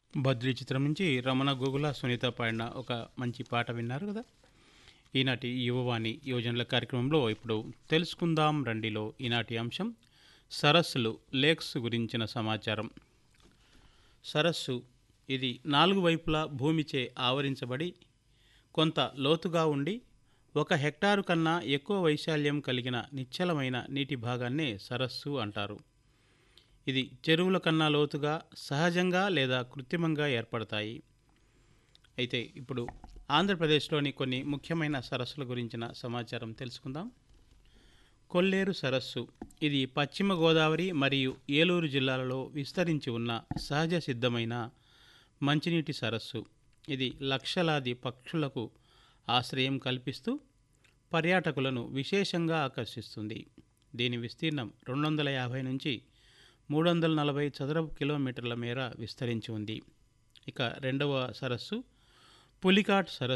బద్రి చిత్రం నుంచి రమణ గోగుల సునీత పాడిన ఒక మంచి పాట విన్నారు కదా ఈనాటి యువవాణి యువజనుల కార్యక్రమంలో ఇప్పుడు తెలుసుకుందాం రండిలో ఈనాటి అంశం సరస్సులు లేక్స్ గురించిన సమాచారం సరస్సు ఇది నాలుగు వైపులా భూమిచే ఆవరించబడి కొంత లోతుగా ఉండి ఒక హెక్టారు కన్నా ఎక్కువ వైశాల్యం కలిగిన నిశ్చలమైన నీటి భాగాన్నే సరస్సు అంటారు ఇది చెరువుల కన్నా లోతుగా సహజంగా లేదా కృత్రిమంగా ఏర్పడతాయి అయితే ఇప్పుడు ఆంధ్రప్రదేశ్లోని కొన్ని ముఖ్యమైన సరస్సుల గురించిన సమాచారం తెలుసుకుందాం కొల్లేరు సరస్సు ఇది పశ్చిమ గోదావరి మరియు ఏలూరు జిల్లాలలో విస్తరించి ఉన్న సహజ సిద్ధమైన మంచినీటి సరస్సు ఇది లక్షలాది పక్షులకు ఆశ్రయం కల్పిస్తూ పర్యాటకులను విశేషంగా ఆకర్షిస్తుంది దీని విస్తీర్ణం రెండు వందల యాభై నుంచి మూడు వందల నలభై చదరపు కిలోమీటర్ల మేర విస్తరించి ఉంది ఇక రెండవ సరస్సు పులికాట్ సరస్సు